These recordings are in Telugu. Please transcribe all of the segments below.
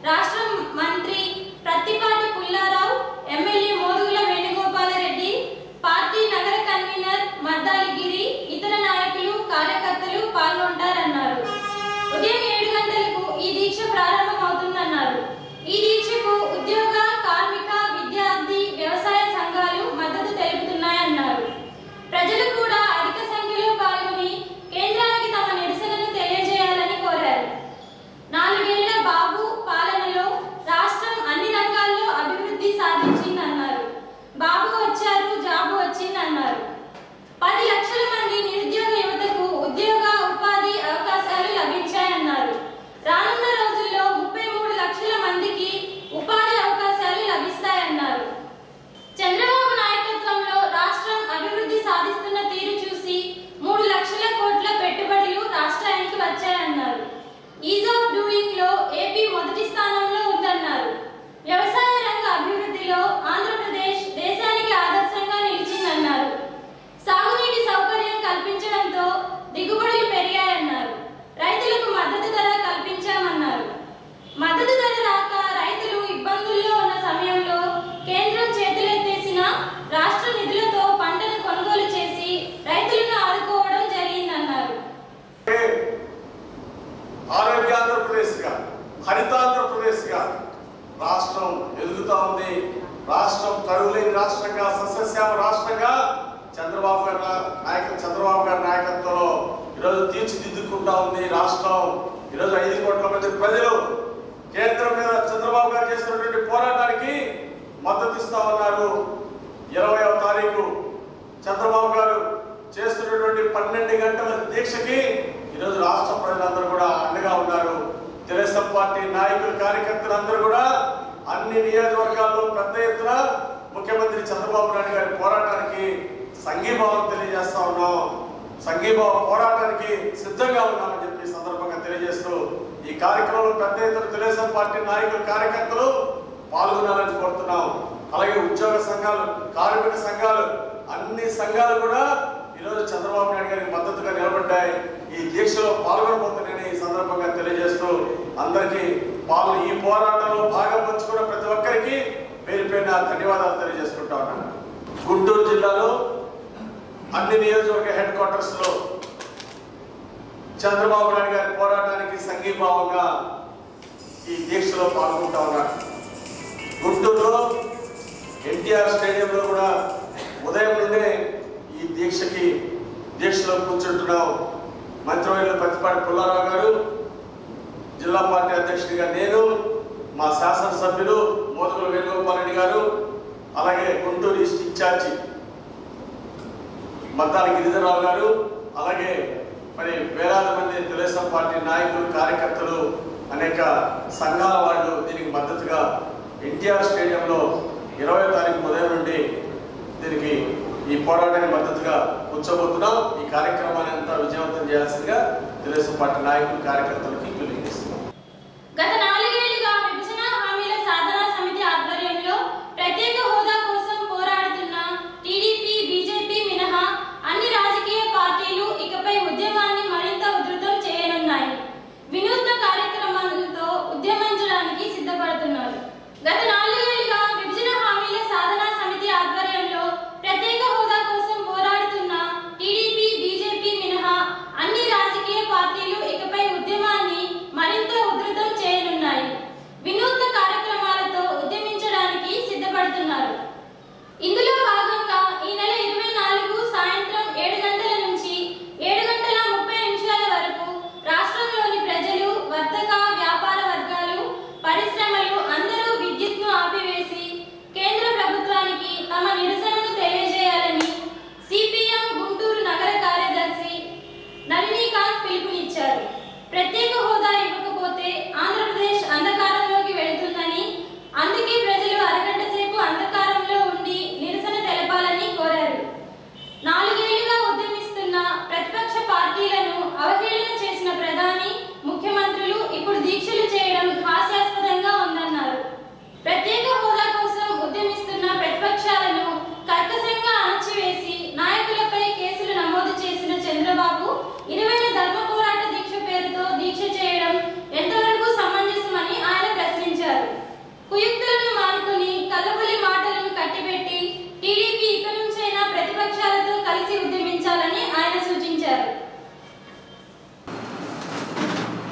రాష్ట్ర మంత్రి ప్రత్తిపాటి పుల్లారావు ఎమ్మెల్యే మోదుగుల వేణుగోపాలరెడ్డి పార్టీ నగర కన్వీనర్ మద్దాలిగిరి ఇతర నాయకులు కార్యకర్తలు పాల్గొంటారన్నారు ఉదయం ఏడు గంటలకు ఈ దీక్ష ప్రారంభమవుతుందన్నారు ఈ దీక్షకు ఉద్యోగ కార్మిక విద్యార్థి వ్యవసాయ సంఘాలు మద్దతు తెలుపుతున్నాయన్నారు ప్రజలు కూడా అధిక సంఖ్యలో పాల్గొని కేంద్రానికి తమ నిరసనను తెలియజేయాలని కోరారు నాలుగేళ్ల బాబు పాలనలో రాష్ట్రం అన్ని రంగాల్లో అభివృద్ధి సాధించిందన్నారు బాబు వచ్చారు జాబు వచ్చిందన్నారు పది లక్షల మంది నిరుద్యోగ యువతకు ఉద్యోగ ఉపాధి అవకాశాలు లభించాయన్నారు రానున్న రోజుల్లో ముప్పై మూడు లక్షల మందికి ఉపాధి అవకాశాలు లభిస్తాయన్నారు చంద్రబాబు నాయకత్వంలో రాష్ట్రం అభివృద్ధి సాధిస్తున్న తీరు చూసి మూడు లక్షల కోట్ల పెట్టుబడులు రాష్ట్రానికి వచ్చాయన్నారు ఈజ్ ఆఫ్ డూయింగ్ లో ఏపీ మొదటి స్థానంలో ఉందన్నారు వ్యవసాయ రంగ అభివృద్ధిలో ఆంధ్రప్రదేశ్ దేశానికి ఆదర్శంగా నిలిచిందన్నారు సాగునీటి సౌకర్యం కల్పించడంతో దిగుబడులు పెరిగాయన్నారు రైతులకు మద్దతు ధర కల్పించామన్నారు మద్దతు ధర రాక రైతులు ఇబ్బందుల్లో ఉన్న సమయంలో కేంద్రం చేతులెత్తేసిన రాష్ట్ర నిధులతో పంటను కొనుగోలు చేసి రైతులను ఆదుకోవడం జరిగిందన్నారు ఆరోగ్య ఆంధ్రప్రదేశ్ గా హరిత ఆంధ్రప్రదేశ్ గా రాష్ట్రం ఎదుగుతా ఉంది రాష్ట్రం కరువులేని రాష్ట్రంగా సస్యశ్యామ రాష్ట్రంగా చంద్రబాబు గారి నాయక చంద్రబాబు గారి నాయకత్వంలో ఈరోజు తీర్చిదిద్దుకుంటా ఉంది రాష్ట్రం ఈరోజు ఐదు కోట్ల మంది ప్రజలు కేంద్రం మీద చంద్రబాబు గారు చేసినటువంటి పోరాటానికి మద్దతు ఇస్తా ఉన్నారు ఇరవైవ తారీఖు చంద్రబాబు గారు చేస్తున్నటువంటి పన్నెండు గంటల దీక్షకి ఈరోజు రాష్ట్ర ప్రజలందరూ కూడా అండగా ఉన్నారు తెలుగుదేశం పార్టీ నాయకులు కార్యకర్తలు అందరూ కూడా అన్ని నియోజకవర్గాల్లో పెద్ద ఎత్తున ముఖ్యమంత్రి చంద్రబాబు నాయుడు గారి పోరాటానికి సంఘీభావం తెలియజేస్తా ఉన్నాం సంఘీభావ పోరాటానికి సిద్ధంగా ఉన్నామని చెప్పి ఈ సందర్భంగా తెలియజేస్తూ ఈ కార్యక్రమంలో పెద్ద ఎత్తున తెలుగుదేశం పార్టీ నాయకులు కార్యకర్తలు పాల్గొనాలని కోరుతున్నాం అలాగే ఉద్యోగ సంఘాలు కార్మిక సంఘాలు అన్ని సంఘాలు కూడా ఈరోజు చంద్రబాబు నాయుడు గారికి మద్దతుగా నిలబడ్డాయి ఈ దీక్షలో పాల్గొనబోతున్నాయని ఈ సందర్భంగా తెలియజేస్తూ అందరికీ పాలు ఈ పోరాటంలో భాగం పంచుకున్న ప్రతి ఒక్కరికి పేరు పేరున ధన్యవాదాలు తెలియజేసుకుంటా ఉన్నాను గుంటూరు జిల్లాలో అన్ని నియోజకవర్గ హెడ్ క్వార్టర్స్ లో చంద్రబాబు నాయుడు గారి పోరాటానికి సంఘీభావంగా ఈ దీక్షలో పాల్గొంటా ఉన్నారు గుంటూరులో ఎన్టీఆర్ స్టేడియంలో కూడా ఉదయం నుండే ఈ దీక్షకి దీక్షలో కూర్చుంటున్నాం మంత్రివర్యులు పత్తిపాటి పుల్లారావు గారు జిల్లా పార్టీ అధ్యక్షుడిగా నేను మా శాసనసభ్యులు మోదుగుల వేణుగోపాల్ రెడ్డి గారు అలాగే గుంటూరు ఈస్ట్ ఇన్ఛార్జి మద్దాల గిరిధరరావు గారు అలాగే మరి వేలాది మంది తెలుగుదేశం పార్టీ నాయకులు కార్యకర్తలు అనేక సంఘాల వాళ్ళు దీనికి మద్దతుగా ఎన్టీఆర్ స్టేడియంలో ఇరవై తారీఖు ఉదయం నుండి దీనికి ఈ పోరాటానికి మద్దతుగా కూర్చోబోతున్నాం ఈ కార్యక్రమాన్ని అంతా విజయవంతం చేయాల్సిందిగా తెలుగుదేశం పార్టీ నాయకులు కార్యకర్తలకి పిలుపునిస్తున్నాం గత నాలుగేళ్లుగా విభజన హామీల సాధనా సమితి ఆధ్వర్యంలో ప్రత్యేక హోదా కోసం పోరాడుతున్న టీడీపీ బీజేపీ మినహా అన్ని రాజకీయ పార్టీలు ఇకపై ఉద్యమాన్ని మరింత ఉధృతం చేయనున్నాయి వినూత్న కార్యక్రమాలతో ఉద్యమించడానికి సిద్ధపడుతున్నారు గత నాలుగేళ్లుగా విభజన హామీల సాధనా సమితి ఆధ్వర్యంలో ప్రత్యేక హోదా కోసం పోరాడుతున్న టీడీపీ బీజేపీ మినహా అన్ని రాజకీయ పార్టీలు ఇకపై ఉద్యమాన్ని మరింత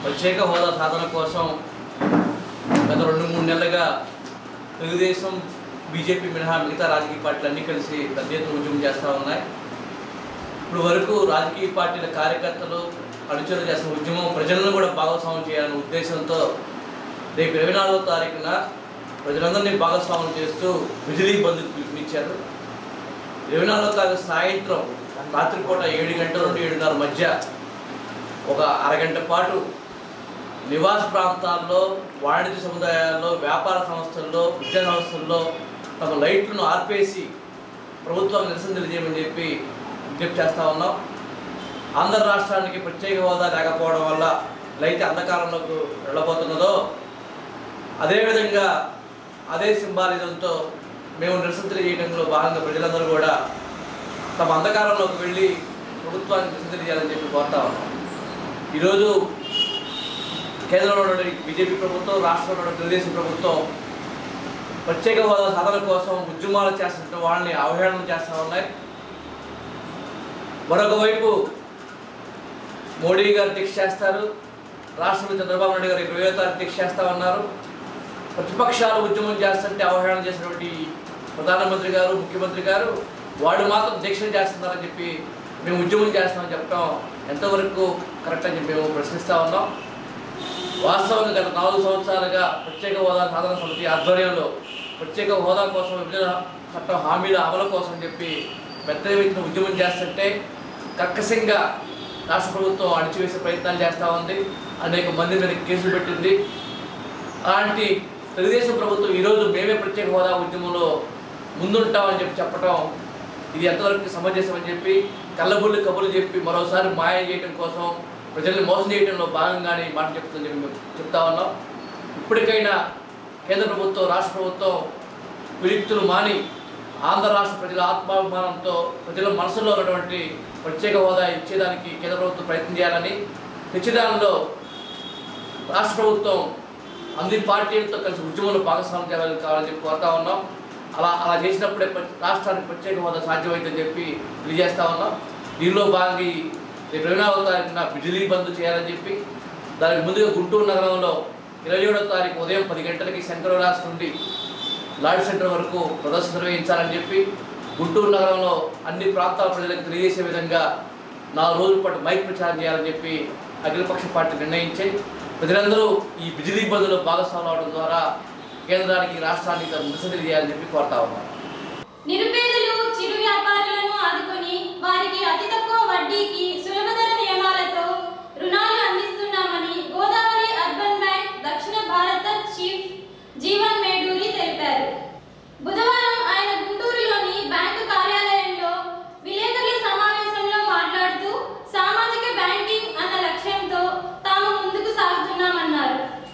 ప్రత్యేక హోదా సాధన కోసం గత రెండు మూడు నెలలుగా తెలుగుదేశం బీజేపీ మినహా మిగతా రాజకీయ పార్టీలు అన్నీ కలిసి పెద్ద ఎత్తున ఉద్యమం చేస్తూ ఉన్నాయి ఇప్పుడు వరకు రాజకీయ పార్టీల కార్యకర్తలు అనుచరులు చేస్తున్న ఉద్యమం ప్రజలను కూడా భాగస్వామ్యం చేయాలనే ఉద్దేశంతో రేపు ఇరవై నాలుగో తారీఖున ప్రజలందరినీ భాగస్వామ్యం చేస్తూ బిజిలీ బంద్ పిలుపునిచ్చారు ఇరవై నాలుగో తారీఖు సాయంత్రం రాత్రిపూట ఏడు గంటల నుండి ఏడున్నర మధ్య ఒక అరగంట పాటు నివాస ప్రాంతాల్లో వాణిజ్య సముదాయాల్లో వ్యాపార సంస్థల్లో విద్యా సంస్థల్లో తమ లైట్లను ఆర్పేసి ప్రభుత్వం నిరసన తెలియజేయమని చెప్పి విజ్ఞప్తి చేస్తా ఉన్నాం ఆంధ్ర రాష్ట్రానికి ప్రత్యేక హోదా లేకపోవడం వల్ల లైట్ అంధకారంలోకి వెళ్ళబోతున్నదో అదేవిధంగా అదే సింబాలిజంతో మేము నిరసన తెలియజేయడంలో భాగంగా ప్రజలందరూ కూడా తమ అంధకారంలోకి వెళ్ళి ప్రభుత్వానికి నిరసన తెలియజేయాలని చెప్పి కోరుతా ఉన్నాం ఈరోజు కేంద్రంలో ఉన్న బీజేపీ ప్రభుత్వం రాష్ట్రంలో ఉన్న తెలుగుదేశం ప్రభుత్వం ప్రత్యేక హోదా సాధన కోసం ఉద్యమాలు చేస్తున్న వాళ్ళని అవహేళన చేస్తూ ఉన్నాయి మరొక వైపు మోడీ గారు దీక్ష చేస్తారు రాష్ట్రంలో చంద్రబాబు నాయుడు గారు ఇరవై తారీఖు దీక్ష చేస్తా ఉన్నారు ప్రతిపక్షాలు ఉద్యమం చేస్తుంటే అవహేళన చేసినటువంటి ప్రధానమంత్రి గారు ముఖ్యమంత్రి గారు వాళ్ళు మాత్రం దీక్షలు చేస్తున్నారని చెప్పి మేము ఉద్యమం చేస్తామని చెప్పడం ఎంతవరకు కరెక్ట్ అని చెప్పి మేము ప్రశ్నిస్తూ ఉన్నాం వాస్తవంగా గత నాలుగు సంవత్సరాలుగా ప్రత్యేక హోదా సాధన సమితి ఆధ్వర్యంలో ప్రత్యేక హోదా కోసం విభజన చట్టం హామీల అమలు కోసం చెప్పి పెద్ద ఎత్తున ఉద్యమం చేస్తుంటే కక్కసంగా రాష్ట్ర ప్రభుత్వం అణిచివేసే ప్రయత్నాలు చేస్తూ ఉంది అనేక మంది మీద కేసులు పెట్టింది అలాంటి తెలుగుదేశం ప్రభుత్వం ఈరోజు మేమే ప్రత్యేక హోదా ఉద్యమంలో ముందుంటామని చెప్పి చెప్పడం ఇది ఎంతవరకు సమంజసమని చెప్పి కళ్ళబుల్లి కబుర్లు చెప్పి మరోసారి మాయ చేయడం కోసం ప్రజల్ని మోసం చేయడంలో భాగంగానే ఈ మాట చెప్తుందని చెప్పి మేము చెప్తా ఉన్నాం ఇప్పటికైనా కేంద్ర ప్రభుత్వం రాష్ట్ర ప్రభుత్వం విలిప్తులు మాని ఆంధ్ర రాష్ట్ర ప్రజల ఆత్మాభిమానంతో ప్రజల మనసులో ఉన్నటువంటి ప్రత్యేక హోదా ఇచ్చేదానికి కేంద్ర ప్రభుత్వం ప్రయత్నం చేయాలని తెచ్చేదానిలో రాష్ట్ర ప్రభుత్వం అన్ని పార్టీలతో కలిసి ఉద్యమంలో భాగస్వామ్యం చేయాలని కావాలని చెప్పి కోరుతా ఉన్నాం అలా అలా చేసినప్పుడే ప్ర- రాష్ట్రానికి ప్రత్యేక హోదా సాధ్యమైందని చెప్పి తెలియజేస్తా ఉన్నాం దీనిలో భాగంగా ఈ రేపు ఇరవై నాలుగో తారీఖున బిజిలీ బంద్ చేయాలని చెప్పి దానికి ముందుగా గుంటూరు నగరంలో ఇరవై ఏడో తారీఖు ఉదయం పది గంటలకి శంకరవిలాస్ నుండి లాడ్ సెంటర్ వరకు ప్రదర్శన నిర్వహించాలని చెప్పి గుంటూరు నగరంలో అన్ని ప్రాంతాల ప్రజలకు తెలియజేసే విధంగా నాలుగు రోజుల పాటు మైక్ ప్రచారం చేయాలని చెప్పి అఖిలపక్ష పార్టీ నిర్ణయించాయి ప్రజలందరూ ఈ బిజిలీ బంద్లో భాగస్వాములు అవడం ద్వారా కేంద్రానికి రాష్ట్రానికి నిరసన చేయాలని చెప్పి కోరుతా ఉన్నాం నిరుపేదలు చిరు వ్యాపారులను ఆదుకొని వారికి అతి తక్కువ వడ్డీకి సులభతర నియమాలతో రుణాలు అందిస్తున్నామని గోదావరి అర్బన్ బ్యాంక్ దక్షిణ భారత చీఫ్ జీవన్ మేడూరి తెలిపారు బుధవారం ఆయన గుంటూరులోని బ్యాంకు కార్యాలయంలో విలేకరుల సమావేశంలో మాట్లాడుతూ సామాజిక బ్యాంకింగ్ అన్న లక్ష్యంతో తాము ముందుకు సాగుతున్నామన్నారు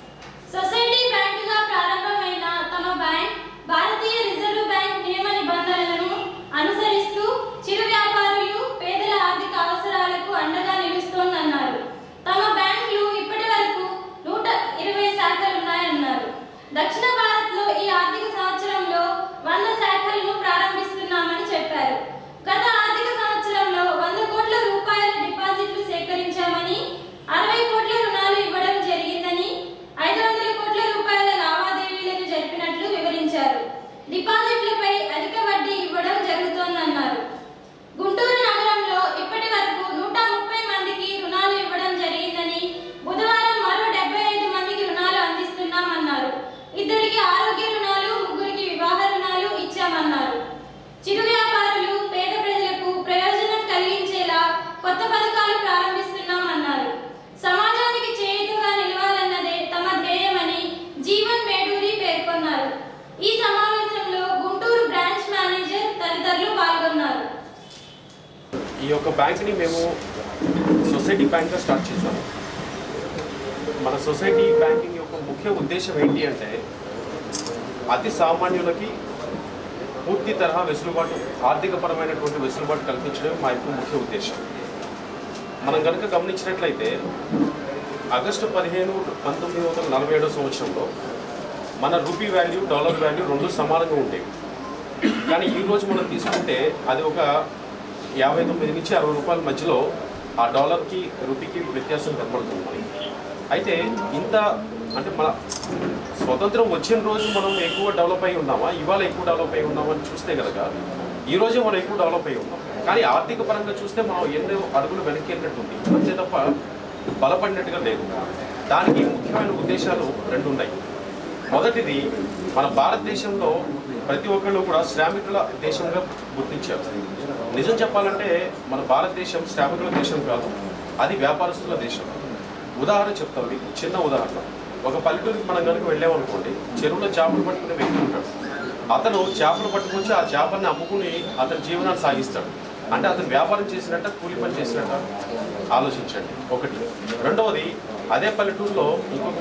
సొసైటీ బ్యాంకుగా ప్రారంభమైన తమ బ్యాంక్ భారతీయ రిజర్వ్ బ్యాంక్ నియమ నిబంధనలను అనుసరిస్తూ చిరు వ్యాపారులు పేదల ఆర్థిక అవసరాలకు అండగా నిలుస్తోందన్నారు తమ బ్యాంకులు ఇప్పటి వరకు నూట ఇరవై శాఖలున్నాయన్నారు దక్షిణ భారత్లో ఈ ఆర్థిక సంవత్సరంలో వంద శాఖలను ప్రారంభిస్తున్నామని చెప్పారు గత ఆర్థిక సంవత్సరంలో వంద కోట్ల రూపాయల డిపాజిట్లు సేకరించామని అరవై కోట్ల రుణాలు ఇవ్వడం జరిగిందని ఐదు వందల కోట్ల రూపాయల లావాదేవీలను జరిపినట్లు వివరించారు డిపాజిట్లపై అధిక వడ్డీ ఇవ్వడం జరుగుతోందన్నారు గుంటూరు నగరంలో ఇప్పటి వరకు నూట ముప్పై మందికి రుణాలు ఇవ్వడం జరిగిందని బుధవారం మరో డెబ్బై ఐదు మందికి రుణాలు అందిస్తున్నామన్నారు ఇద్దరికి ఆరోగ్య రుణాలు ముగ్గురికి వివాహ రుణాలు ఇచ్చామన్నారు చిరు వ్యాపారులు పేద ప్రజలకు ప్రయోజనం కలిగించేలా కొత్త పథకాలు ప్రారంభిస్తున్నామన్నారు సమాజానికి చేయుతగా నిలవాలన్నదే తమ ధ్యేయమని జీవన్ మేడూరి పేర్కొన్నారు ఈ సమావేశంలో గుంటూరు బ్రాంచ్ మేనేజర్ తదితరులు పాల్గొన్నారు ఈ యొక్క బ్యాంక్ని మేము సొసైటీ బ్యాంక్గా స్టార్ట్ చేసాము మన సొసైటీ బ్యాంకింగ్ యొక్క ముఖ్య ఉద్దేశం ఏంటి అంటే అతి సామాన్యులకి పూర్తి తరహా వెసులుబాటు ఆర్థికపరమైనటువంటి వెసులుబాటు కల్పించడం మా యొక్క ముఖ్య ఉద్దేశం మనం కనుక గమనించినట్లయితే ఆగస్టు పదిహేను పంతొమ్మిది వందల నలభై ఏడో సంవత్సరంలో మన రూపీ వాల్యూ డాలర్ వాల్యూ రెండు సమానంగా ఉండేవి కానీ ఈ రోజు మనం తీసుకుంటే అది ఒక యాభై తొమ్మిది నుంచి అరవై రూపాయల మధ్యలో ఆ డాలర్కి రూపీకి వ్యత్యాసం కనబడుతుంది మనకి అయితే ఇంత అంటే మన స్వతంత్రం వచ్చిన రోజు మనం ఎక్కువ డెవలప్ అయి ఉన్నామా ఇవాళ ఎక్కువ డెవలప్ అయి ఉన్నామా అని చూస్తే కనుక ఈ రోజే మనం ఎక్కువ డెవలప్ అయి ఉన్నాం కానీ ఆర్థిక పరంగా చూస్తే మనం ఎన్నో అడుగులు వెనక్కి వెళ్ళినట్టుంది అంతే తప్ప బలపడినట్టుగా లేదు దానికి ముఖ్యమైన ఉద్దేశాలు రెండు ఉన్నాయి మొదటిది మన భారతదేశంలో ప్రతి ఒక్కళ్ళు కూడా శ్రామికుల దేశంగా గుర్తించారు నిజం చెప్పాలంటే మన భారతదేశం శ్రామికుల దేశం కాదు అది వ్యాపారస్తుల దేశం ఉదాహరణ చెప్తాను మీకు చిన్న ఉదాహరణ ఒక పల్లెటూరికి మనం కనుక వెళ్ళామనుకోండి చెరువులో చేపలు పట్టుకునే వ్యక్తి ఉంటాడు అతను చేపలు పట్టుకొచ్చి ఆ చేపల్ని అమ్ముకుని అతని జీవనాన్ని సాగిస్తాడు అంటే అతను వ్యాపారం చేసినట్ట కూలి పని చేసినట్ట ఆలోచించండి ఒకటి రెండవది అదే పల్లెటూరులో ఇంకొక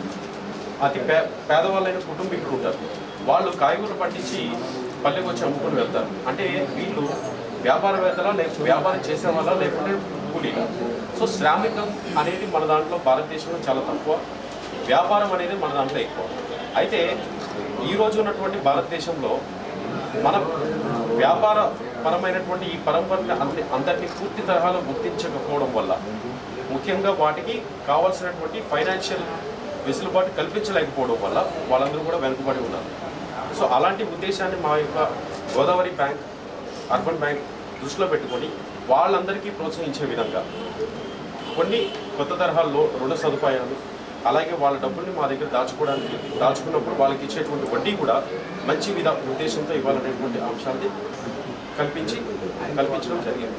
అతి పే పేదవాళ్ళైన కుటుంబీకులు ఉంటారు వాళ్ళు కాయగూరలు పండించి పల్లెకి వచ్చి అమ్ముకుని వెళ్తారు అంటే వీళ్ళు వ్యాపారవేత్తలా లేక వ్యాపారం చేసే వాళ్ళ లేకుంటే కూలీగా సో శ్రామికం అనేది మన దాంట్లో భారతదేశంలో చాలా తక్కువ వ్యాపారం అనేది మన దాంట్లో ఎక్కువ అయితే ఈ రోజు ఉన్నటువంటి భారతదేశంలో మన వ్యాపార పరమైనటువంటి ఈ పరంపరని అంత అందరినీ పూర్తి తరహాలో గుర్తించకపోవడం వల్ల ముఖ్యంగా వాటికి కావాల్సినటువంటి ఫైనాన్షియల్ వెసులుబాటు కల్పించలేకపోవడం వల్ల వాళ్ళందరూ కూడా వెనుకబడి ఉన్నారు సో అలాంటి ఉద్దేశాన్ని మా యొక్క గోదావరి బ్యాంక్ అర్బన్ బ్యాంక్ దృష్టిలో పెట్టుకొని వాళ్ళందరికీ ప్రోత్సహించే విధంగా కొన్ని కొత్త తరహాల్లో రుణ సదుపాయాలు అలాగే వాళ్ళ డబ్బుల్ని మా దగ్గర దాచుకోవడానికి దాచుకున్నప్పుడు వాళ్ళకి ఇచ్చేటువంటి వడ్డీ కూడా మంచి విధ ఉద్దేశంతో ఇవ్వాలనేటువంటి అంశాన్ని కల్పించి కల్పించడం జరిగింది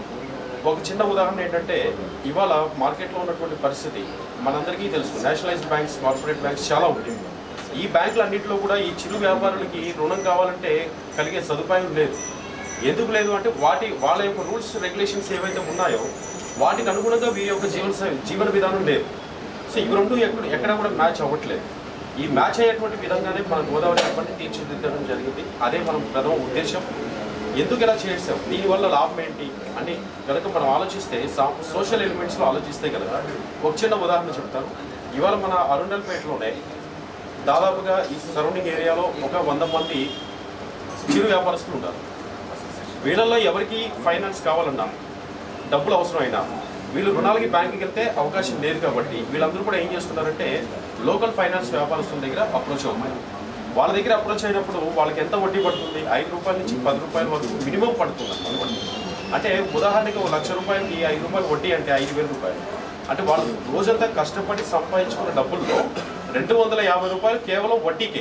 ఒక చిన్న ఉదాహరణ ఏంటంటే ఇవాళ మార్కెట్లో ఉన్నటువంటి పరిస్థితి మనందరికీ తెలుసు నేషనలైజ్డ్ బ్యాంక్స్ కార్పొరేట్ బ్యాంక్స్ చాలా ఉంటాయి ఈ బ్యాంకులన్నింటిలో కూడా ఈ చిరు వ్యాపారులకి రుణం కావాలంటే కలిగే సదుపాయం లేదు ఎందుకు లేదు అంటే వాటి వాళ్ళ యొక్క రూల్స్ రెగ్యులేషన్స్ ఏవైతే ఉన్నాయో వాటికి అనుగుణంగా వీరి యొక్క జీవన శై- జీవన విధానం లేదు సో ఇవి రెండు ఎక్కడ ఎక్కడ కూడా మ్యాచ్ అవ్వట్లేదు ఈ మ్యాచ్ అయ్యేటువంటి విధంగానే మన గోదావరి అర్బన్ని తీర్చిదిద్దడం జరిగింది అదే మనం ప్రథమ ఉద్దేశం ఎందుకు ఇలా చేసాం దీనివల్ల లాభం ఏంటి అని కనుక మనం ఆలోచిస్తే సోషల్ ఎలిమెంట్స్లో ఆలోచిస్తే కనుక ఒక చిన్న ఉదాహరణ చెప్తాను ఇవాళ మన అరుండల్పేటలోనే దాదాపుగా ఈ సరౌండింగ్ ఏరియాలో ఒక వంద మంది చిరు వ్యాపారస్తులు ఉంటారు వీళ్ళల్లో ఎవరికి ఫైనాన్స్ కావాలన్నా డబ్బులు అవసరమైనా వీళ్ళు రుణాలకి బ్యాంకుకి వెళ్తే అవకాశం లేదు కాబట్టి వీళ్ళందరూ కూడా ఏం చేస్తున్నారంటే లోకల్ ఫైనాన్స్ వ్యాపారస్తుల దగ్గర అప్రోచ్ అవుతారు వాళ్ళ దగ్గర అప్రోచ్ అయినప్పుడు వాళ్ళకి ఎంత వడ్డీ పడుతుంది ఐదు రూపాయల నుంచి పది రూపాయల వరకు మినిమం పడుతుంది అన్నమాట వడ్డీ. అంటే ఉదాహరణకి ఒక లక్ష రూపాయలకి ఐదు రూపాయలు వడ్డీ అంటే ఐదు వేల రూపాయలు అంటే వాళ్ళు రోజంతా కష్టపడి సంపాదించుకున్న డబ్బుల్లో రెండు వందల యాభై రూపాయలు కేవలం వడ్డీకే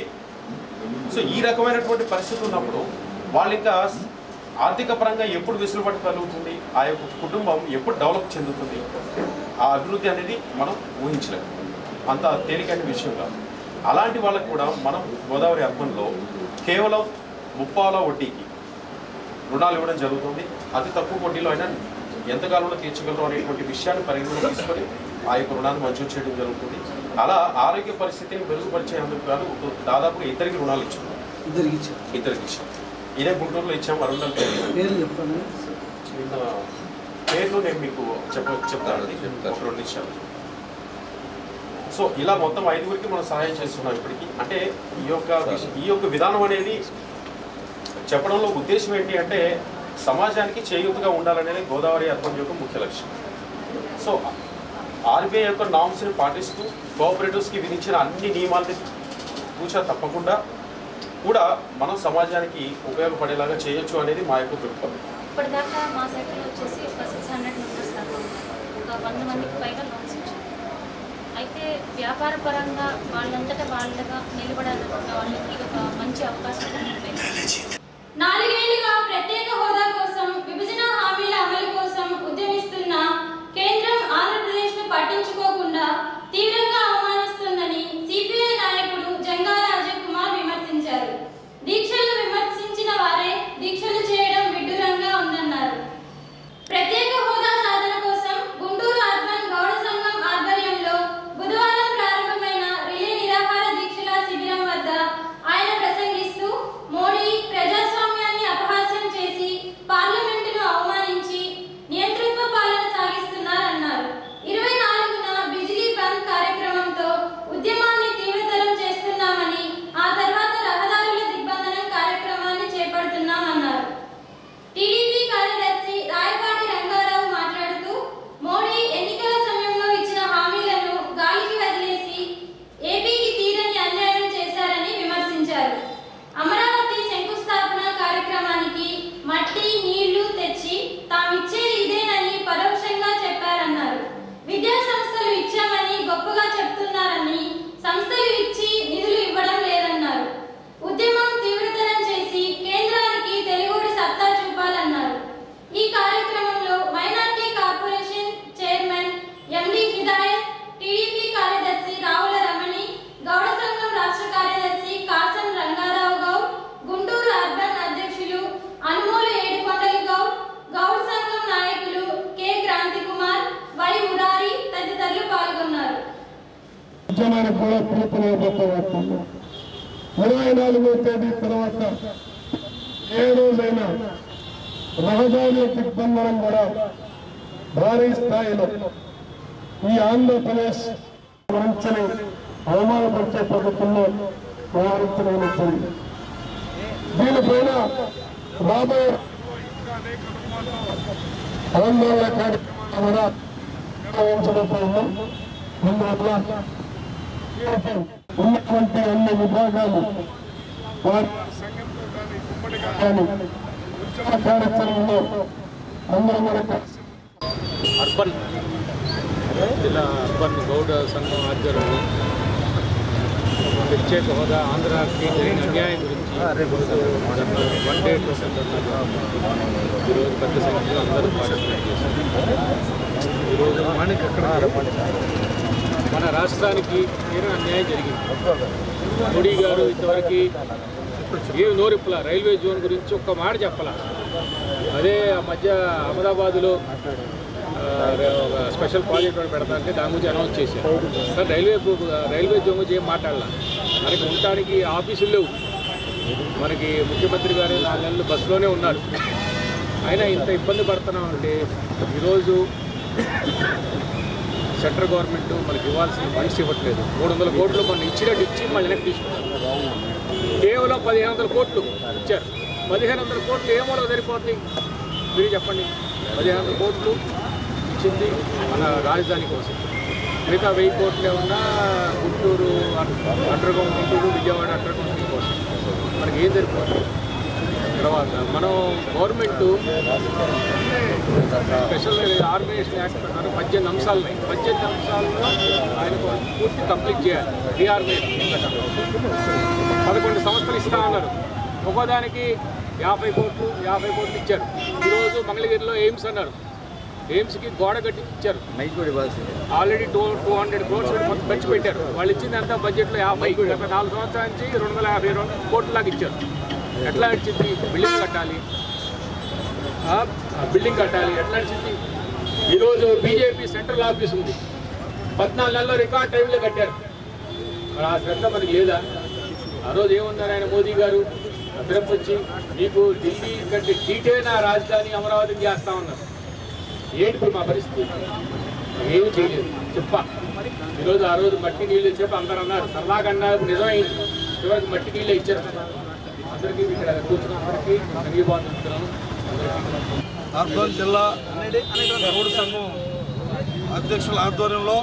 సో ఈ రకమైనటువంటి పరిస్థితి ఉన్నప్పుడు వాళ్ళ ఇంకా ఆర్థిక పరంగా ఎప్పుడు వెసులుబాటు కలుగుతుంది ఆ యొక్క కుటుంబం ఎప్పుడు డెవలప్ చెందుతుంది ఆ అభివృద్ధి అనేది మనం ఊహించలేము అంత తేలికైన విషయం కాదు అలాంటి వాళ్ళకు కూడా మనం గోదావరి అర్బన్లో కేవలం ముప్పాల వడ్డీకి రుణాలు ఇవ్వడం జరుగుతుంది అతి తక్కువ వడ్డీలో అయినా ఎంతకాలంలో తీర్చగలరు అనేటువంటి విషయాన్ని పరిగణలో తీసుకొని ఆ యొక్క రుణాన్ని మంజూరు చేయడం జరుగుతుంది అలా ఆరోగ్య పరిస్థితిని మెరుగుపరిచేందుకు గాను దాదాపు ఇద్దరికి రుణాలు ఇచ్చాం ఇద్దరికి ఇచ్చారు ఇద్దరికి ఇచ్చాం ఇదే గుంటూరులో ఇచ్చాం అరుణాలు పేర్లు చెప్పండి పేర్లు నేను మీకు చెప్ప చెప్తానండి ఒక రెండు నిమిషాలు సో ఇలా మొత్తం ఐదుగురికి మనం సహాయం చేస్తున్నాం ఇప్పటికి అంటే ఈ యొక్క విష- ఈ యొక్క విధానం అనేది చెప్పడంలో ఉద్దేశం ఏంటి అంటే సమాజానికి చేయూతగా ఉండాలనేది గోదావరి అర్బన్ యొక్క ముఖ్య లక్ష్యం సో ఆర్బీఐ యొక్క నామ్స్ని పాటిస్తూ కోఆపరేటివ్స్కి విధించిన అన్ని నియమాలని కూర్చో తప్పకుండా కూడా మనం సమాజానికి ఉపయోగపడేలాగా చేయొచ్చు అనేది మా యొక్క దృక్పథం ఇప్పటిదాకా మా సైకిల్ వచ్చేసి ఒక సిక్స్ హండ్రెడ్ మెంబర్స్ దాకా ఉన్నారు ఒక వంద మందికి పైగా లోన్స్ ఇచ్చారు అయితే వ్యాపార పరంగా వాళ్ళంతటా వాళ్ళగా నిలబడాలనుకున్న వాళ్ళకి ఇది ఒక మంచి అవకాశం ఉంటుంది నాలుగేళ్లుగా ప్రత్యేక హోదా కోసం విభజన హామీల అమలు కోసం ఉద్యమిస్తున్న కేంద్రం ఆంధ్రప్రదేశ్ ను పట్టించుకోకుండా తీవ్రంగా అవమానిస్తుందని సిపిఐ నాయకుడు జంగాల అజయ్ కుమార్ విమర్శించారు దీక్షలు విమర్శించిన వారే దీక్షలు చేయడం విడ్డూరంగా ఉందన్నారు ప్రత్యేక హోదా సాధన కోసం గుంటూరు అర్బన్ గౌడ సంఘం ఆధ్వర్యంలో బుధవారం ప్రారంభమైన రిలే నిరాహార దీక్షల శిబిరం వద్ద ఆయన ప్రసంగిస్తూ మోడీ ప్రజాస్వామ్యాన్ని అపహాస్యం చేసి పాత ఉద్యమానికి కూడా పిలుపునివ్వబోతున్నాం ఇరవై నాలుగో తేదీ తర్వాత ఏ రోజైనా రహదారుల దిగ్బంధనం కూడా భారీ స్థాయిలో ఈ ఆంధ్రప్రదేశ్ గురించని అవమానపరిచే ప్రభుత్వంలో వ్యవహరించడం దీనిపైన రాబోయే ఆందోళన కార్యక్రమం కూడా నిర్వహించబోతున్నాం అందువల్ల ఉన్నటువంటి అన్ని విభాగాలు వారి కానీ ఉద్యమ కార్యక్రమంలో అందరూ కూడా కలిసి అర్బన్ జిల్లా అర్బన్ గౌడ సంఘం ఆధ్వర్యంలో ప్రత్యేక హోదా ఆంధ్రాకి జరిగిన అన్యాయం గురించి వన్ డే పర్సెంట్ ఈరోజు పెద్ద సంఖ్యలో అందరూ పార్టిసిపేట్ చేశారు ఈరోజు మనకి అక్కడ మన రాష్ట్రానికి తీరం అన్యాయం జరిగింది మోడీ గారు ఇంతవరకు ఏం నోరిప్పుల రైల్వే జోన్ గురించి ఒక్క మాట చెప్పాల అదే ఆ మధ్య అహ్మదాబాద్లో ఆ, ఒక స్పెషల్ ప్రాజెక్ట్ ఒకటి పెడతానంటే దాని గురించి అనౌన్స్ చేశారు కానీ రైల్వే గు- రైల్వే జోన్ గురించి ఏం మాట్లాడాల మనకి ఉండటానికి ఆఫీసులు లేవు మనకి ముఖ్యమంత్రి గారు నాలుగు నెలలు బస్సులోనే ఉన్నారు అయినా ఇంత ఇబ్బంది పడుతున్నాం అంటే ఈరోజు సెంట్రల్ గవర్నమెంట్ మనకి ఇవ్వాల్సిన ఫండ్స్ ఇవ్వట్లేదు మూడు వందల కోట్లు మనం ఇచ్చినట్టు ఇచ్చి మళ్ళీ వెనక్కి తీసుకుంటారు కేవలం పదిహేను వందల కోట్లు ఇచ్చారు పదిహేను వందల కోట్లు ఏ మూలకు సరిపోతుంది మీరు చెప్పండి పదిహేను వందల కోట్లు ఇచ్చింది మన రాజధాని కోసం మిగతా వెయ్యి కోట్లు ఏమన్నా గుంటూరు అండర్గ్రౌండ్ గుంటూరు విజయవాడ అండర్గ్రౌండ్ కోసం మనకి ఏం సరిపోతుంది తర్వాత మనం గవర్నమెంట్ స్పెషల్ ఆర్గనైజేషన్ యాక్ట్ ప్రకారం పద్దెనిమిది అంశాలు ఉన్నాయి పద్దెనిమిది అంశాలను ఆయన పూర్తి కంప్లీట్ చేయాలి రీఆర్గనైజేషన్ పదకొండు సంవత్సరాలు ఇస్తా అన్నారు ఒక్కోదానికి యాభై కోట్లు యాభై కోట్లు ఇచ్చారు ఈరోజు మంగళగిరిలో ఎయిమ్స్ అన్నారు ఎయిమ్స్కి గోడ కట్టి ఇచ్చారు already two two hundred crores మొత్తం ఖర్చు పెట్టారు వాళ్ళు ఇచ్చింది అంతా బడ్జెట్లో యాభై గత నాలుగు సంవత్సరాల నుంచి రెండు వందల యాభై రెండు కోట్ల దాకా ఇచ్చారు ఎట్లా నడిచింది బిల్డింగ్ కట్టాలి ఆ, ఆ బిల్డింగ్ కట్టాలి ఎట్లా నడిచింది ఈరోజు బీజేపీ సెంట్రల్ ఆఫీస్ ఉంది పద్నాలుగు నెలల్లో రికార్డ్ టైంలో కట్టారు మరి ఆ శ్రద్ధ మనకి లేదా ఆ రోజు ఏముందని ఆయన మోదీ గారు అద్దరం వచ్చి మీకు ఢిల్లీ కంటే డీటే నా రాజధాని అమరావతిని చేస్తా ఉన్నారు ఏంటి ఇప్పుడు మా పరిస్థితి ఏమీ చేయలేదు చెప్ప ఈరోజు ఆ రోజు మట్టి నీళ్ళు చెప్పి అందరూ అన్నారు సరదాగా అన్నారు నిజమైంది చివరికి మట్టి నీళ్ళే ఇచ్చారు అందరికీ ఇక్కడ కూర్చున్న అందరికీ ధన్యవాదాలు చెప్తున్నాను అందరికీ అర్బన్ జిల్లా గౌడ సంఘం అధ్యక్షుల ఆధ్వర్యంలో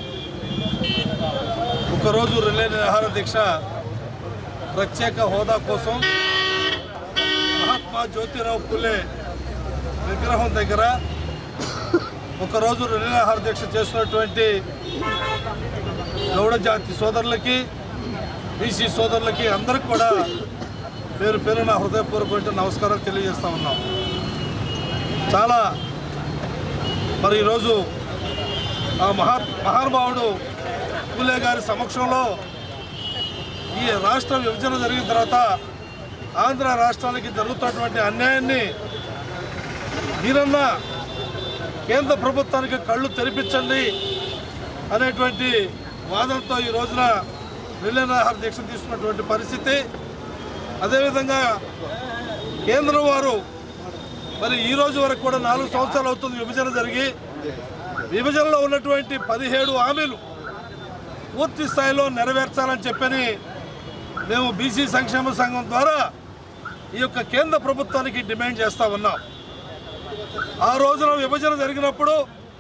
ఒకరోజు రిలే నిరాహార దీక్ష ప్రత్యేక హోదా కోసం మహాత్మా జ్యోతిరావు పులే విగ్రహం దగ్గర ఒకరోజు రిలే నిరాహార దీక్ష చేస్తున్నటువంటి గౌడ జాతి సోదరులకి బీసీ సోదరులకి అందరికి కూడా పేరు పేరున హృదయపూర్వకమైన నమస్కారాలు తెలియజేస్తా ఉన్నాం చాలా మరి ఈరోజు ఆ మహా మహానుభావుడు పూలే గారి సమక్షంలో ఈ రాష్ట్ర విభజన జరిగిన తర్వాత ఆంధ్ర రాష్ట్రానికి జరుగుతున్నటువంటి అన్యాయాన్ని మీరన్నా కేంద్ర ప్రభుత్వానికి కళ్ళు తెరిపించండి అనేటువంటి వాదనతో ఈ రోజున నిలయనాహార దీక్ష తీసుకున్నటువంటి పరిస్థితి అదేవిధంగా కేంద్రం వారు మరి ఈ రోజు వరకు కూడా నాలుగు సంవత్సరాలు అవుతుంది విభజన జరిగి విభజనలో ఉన్నటువంటి పదిహేడు హామీలు పూర్తి స్థాయిలో నెరవేర్చాలని చెప్పని మేము బీసీ సంక్షేమ సంఘం ద్వారా ఈ యొక్క కేంద్ర ప్రభుత్వానికి డిమాండ్ చేస్తా ఉన్నాం ఆ రోజున విభజన జరిగినప్పుడు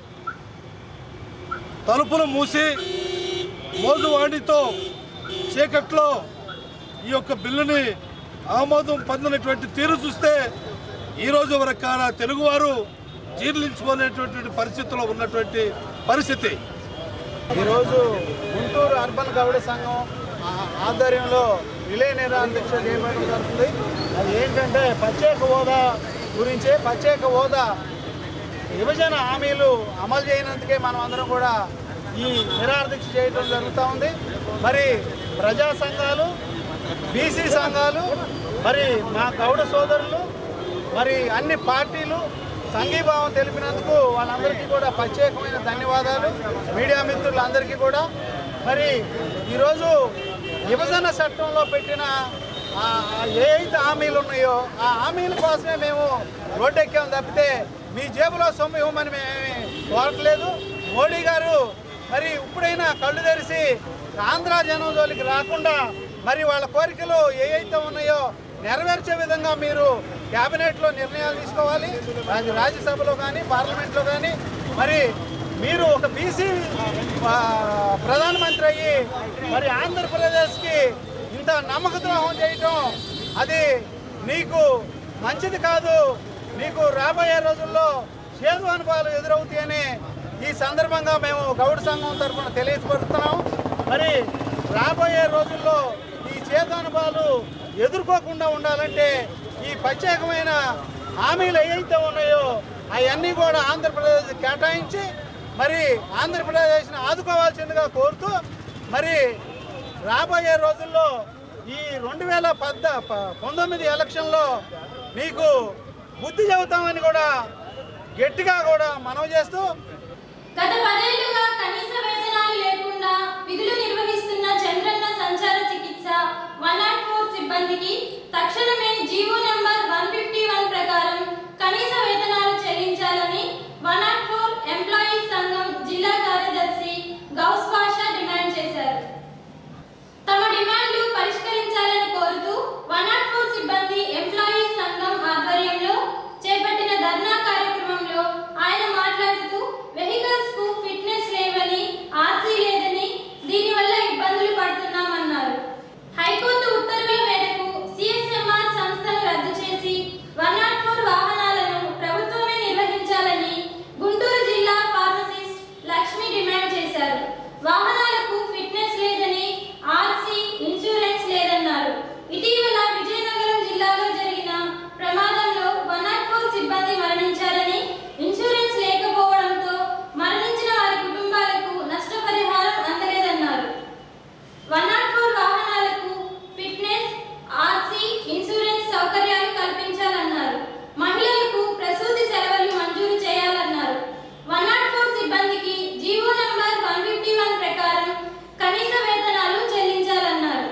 తలుపులు మూసి మోజువాడితో చీకట్లో ఈ యొక్క బిల్లుని ఆమోదం పొందినటువంటి తీరు చూస్తే ఈ రోజు వరకు కాన తెలుగువారు జీర్ణించుకోలేటువంటి పరిస్థితిలో ఉన్నటువంటి పరిస్థితి ఈరోజు గుంటూరు అర్బన్ గౌడ సంఘం ఆ- ఆధ్వర్యంలో రిలే నిరాదీక్ష చేయబడడం జరుగుతుంది అది ఏంటంటే ప్రత్యేక హోదా గురించి ప్రత్యేక హోదా విభజన హామీలు అమలు చేయనందుకే మనం అందరం కూడా ఈ నిరాదీక్ష చేయడం జరుగుతూ ఉంది మరి ప్రజా సంఘాలు బీసీ సంఘాలు మరి మా గౌడ సోదరులు మరి అన్ని పార్టీలు సంఘీభావం తెలిపినందుకు వాళ్ళందరికీ కూడా ప్రత్యేకమైన ధన్యవాదాలు మీడియా మిత్రులందరికీ కూడా మరి ఈరోజు విభజన చట్టంలో పెట్టిన ఆ ఆ ఏ అయితే హామీలు ఉన్నాయో ఆ హామీల కోసమే మేము రోడ్డెక్కాం తప్పితే మీ జేబులో సొమ్ము ఇవ్వమని మేమేమి కోరట్లేదు మోడీ గారు మరి ఇప్పుడైనా కళ్ళు తెరిచి ఆంధ్ర జనం జోలికి రాకుండా మరి వాళ్ళ కోరికలు ఏ అయితే ఉన్నాయో నెరవేర్చే విధంగా మీరు క్యాబినెట్లో నిర్ణయాలు తీసుకోవాలి అది రాజ్యసభలో కానీ పార్లమెంట్లో కానీ మరి మీరు ఒక బీసీ ప్రధానమంత్రి అయ్యి మరి ఆంధ్రప్రదేశ్కి ఇంత నమ్మక ద్రోహం చేయటం అది నీకు మంచిది కాదు నీకు రాబోయే రోజుల్లో చేదు అనుభవాలు ఎదురవుతాయని ఈ సందర్భంగా మేము గౌడ సంఘం తరఫున తెలియపరుస్తున్నాం మరి రాబోయే రోజుల్లో ఈ చేదు అనుభవాలు ఎదుర్కోకుండా ఉండాలంటే ఈ ప్రత్యేకమైన హామీలు ఏవైతే ఉన్నాయో అవన్నీ కూడా ఆంధ్రప్రదేశ్ కేటాయించి మరి ఆంధ్రప్రదేశ్ని ఆదుకోవాల్సిందిగా కోరుతూ మరి రాబోయే రోజుల్లో ఈ రెండు వేల పద్ద ప- పంతొమ్మిది ఎలక్షన్లో మీకు బుద్ధి చెబుతామని కూడా గట్టిగా కూడా మనవి చేస్తూ గత పదేళ్లుగా కనీస వేతనాలు లేకుండా విధులు నిర్వహిస్తున్న చంద్రన్న సంచార చికిత్స వన్ నాట్ ఫోర్ సిబ్బందికి తక్షణమే GO number one fifty one ప్రకారం కనీస వేతనాలు చెల్లించాలని వన్ నాట్ ఫోర్ ఎంప్లాయీస్ సంఘం జిల్లా కార్యదర్శి గౌస్ బాషా డిమాండ్ చేశారు తమ డిమాండ్లు పరిష్కరించాలని కోరుతూ వన్ నాట్ ఫోర్ సిబ్బంది ఎంప్లాయీస్ సంఘం ఆధ్వర్యంలో చేపట్టిన ధర్నా కార్యక్రమంలో ఆయన మాట్లాడుతూ వెహికల్స్ కు ఫిట్నెస్ లేవని ఆర్సీ లేదని దీనివల్ల ఇబ్బందులు పడుతున్నామన్నారు హైకోర్టు ఉత్తర్వుల మేరకు సిఎస్ఎంఆర్ సంస్థను రద్దు చేసి వన్ నాట్ ఫోర్ వాహనాలను ప్రభుత్వమే నిర్వహించాలని గుంటూరు జిల్లా ఫార్మసిస్ట్ లక్ష్మి డిమాండ్ చేశారు వాహనాలకు ఫిట్నెస్ లేదని ఆర్సీ ఇన్సూరెన్స్ లేదన్నారు ఇటీవల విజయనగరం జిల్లాలో జరిగిన ప్రమాదంలో వన్ నాట్ ఫోర్ సిబ్బంది మరణించారని ఇన్సూరెన్స్ లేకపోవడంతో మరణించిన వారి కుటుంబాలకు నష్టపరిహారం అందలేదన్నారు వన్ నాట్ ఫోర్ వాహనాలకు ఫిట్నెస్ ఆర్సీ ఇన్సూరెన్స్ సౌకర్యాలు కల్పించాలన్నారు మహిళలకు ప్రసూతి సెలవులు మంజూరు చేయాలన్నారు వన్ నాట్ ఫోర్ సిబ్బందికి GO number one fifty one ప్రకారం కనీస వేతనాలు చెల్లించాలన్నారు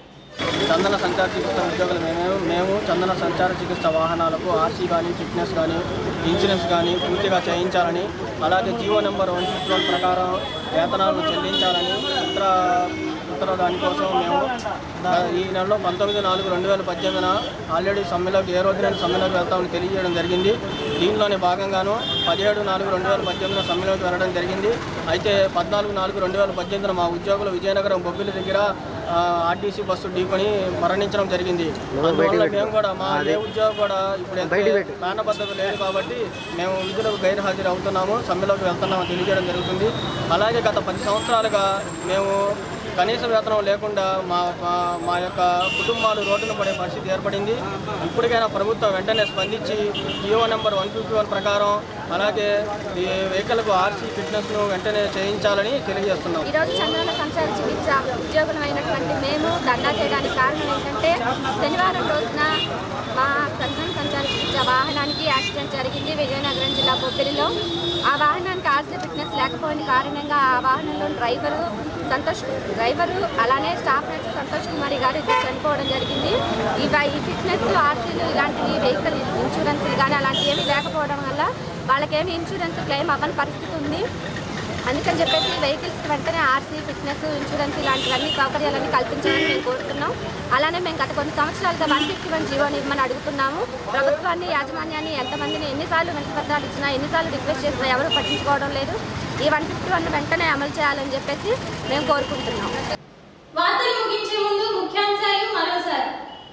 చందన సంచార చికిత్స ఉద్యోగులు మేము మేము చందన సంచార చికిత్స వాహనాలకు ఆర్సీ కానీ ఫిట్నెస్ కానీ ఇన్సూరెన్స్ కానీ పూర్తిగా చేయించాలని అలాగే GO number one fifty one ప్రకారం వేతనాలను చెల్లించాలని ఉత్తర ఉత్తర దానికోసం మేము దా- ఈ నెలలో పంతొమ్మిది నాలుగు రెండు వేల పద్దెనిమిదిన ఆల్రెడీ సమ్మెలోకి ఏ రోజునైనా సమ్మెలోకి వెళ్తామని తెలియజేయడం జరిగింది దీనిలోని భాగంగాను పదిహేడు నాలుగు రెండు వేల పద్దెనిమిదిన సమ్మెలోకి వెళ్ళడం జరిగింది అయితే పద్నాలుగు నాలుగు రెండు వేల పద్దెనిమిదిన మా ఉద్యోగులు విజయనగరం బొబ్బిలి దగ్గర ఆ, ఆర్టీసీ బస్సు ఢీకొని మరణించడం జరిగింది అందువల్ల మేము కూడా మా ఏ ఉద్యోగం కూడా ఇప్పుడు ఎంత ప్రాణబద్ధత లేదు కాబట్టి మేము విధులకు గైర్హాజరు అవుతున్నాము సమ్మెలోకి వెళ్తున్నామని తెలియజేయడం జరుగుతుంది అలాగే గత పది సంవత్సరాలుగా మేము కనీస వేతనం లేకుండా మా మా- మా యొక్క కుటుంబాలు రోడ్డున పడే పరిస్థితి ఏర్పడింది ఇప్పటికైనా ప్రభుత్వం వెంటనే స్పందించి GO number one fifty one ప్రకారం అలాగే ఈ వెహికల్కు ఆర్సీ ఫిట్నెస్ను వెంటనే చేయించాలని తెలియజేస్తున్నాం ఈరోజు చంద్రన సంచార చికిత్స ఉద్యోగులమైనటువంటి మేము ధర్నా చేయడానికి కారణం ఏంటంటే శనివారం రోజున మా చంద్రన సంచార చికిత్స వాహనానికి యాక్సిడెంట్ జరిగింది విజయనగరం జిల్లా బొబ్బిలిలో ఆ వాహనానికి ఆర్సీ ఫిట్నెస్ లేకపోయిన కారణంగా ఆ వాహనంలో డ్రైవరు సంతోష్ డ్రైవరు అలానే స్టాఫ్ నర్స్ సంతోష్ కుమారి గారు ఇద్దరు చనిపోవడం జరిగింది ఇవి ఈ ఫిట్నెస్ ఆర్సీలు ఇలాంటివి వెహికల్ ఇన్సూరెన్స్లు కానీ అలాంటివి ఏమీ లేకపోవడం వల్ల వాళ్ళకేమి ఇన్సూరెన్స్ క్లెయిమ్ అవ్వని పరిస్థితి ఉంది అందుకని చెప్పేసి వెహికల్స్ వెంటనే ఆర్సీ ఫిట్నెస్ ఇన్సూరెన్స్ ఇలాంటివన్నీ సౌకర్యాలన్నీ కల్పించాలని మేము కోరుతున్నాం అలానే మేము గత కొన్ని సంవత్సరాలుగా వన్ ఫిఫ్టీ వన్ జీవో ఇవ్వమని అడుగుతున్నాము ప్రభుత్వాన్ని యాజమాన్యాన్ని ఎంతమందిని ఎన్నిసార్లు వినతిపత్రాలు ఇచ్చినా ఎన్నిసార్లు రిక్వెస్ట్ చేసినా ఎవరు పట్టించుకోవడం లేదు ఈ వన్ ఫిఫ్టీ వన్ వెంటనే అమలు చేయాలని చెప్పేసి మేము కోరుకుంటున్నాం వార్తలు ముగించే ముందు ముఖ్యాంశాలు మరోసారి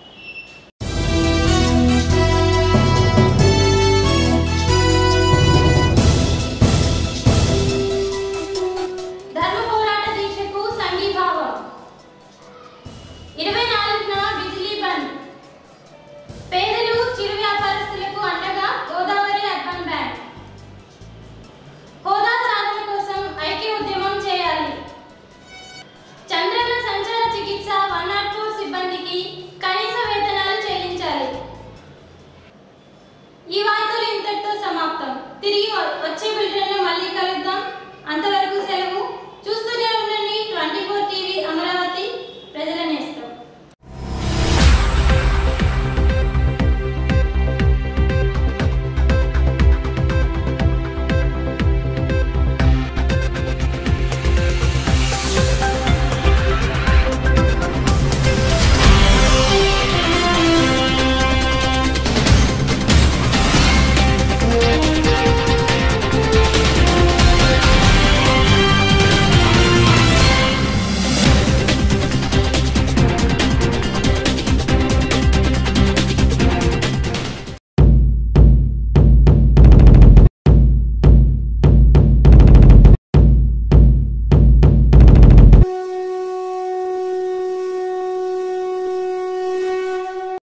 ధర్మ పోరాట దీక్షకు సంఘీభావం ఇరవై నాలుగున బిజిలీ బంద్ పేదలు చిరు వ్యాపారస్తులకు అండగా గోదావరి అర్బన్ బ్యాంక్ హోదా సాధన కోసం ఐక్య ఉద్యమం చేయాలి చంద్రన్న సంచార చికిత్స వన్ నాట్ ఫోర్ సిబ్బందికి కనీస వేతనాలు చెల్లించాలి ఈ వార్తలు ఇంతటితో సమాప్తం తిరిగి వ- వచ్చే బులెటిన్లో మళ్ళీ కలుద్దాం అంతవరకు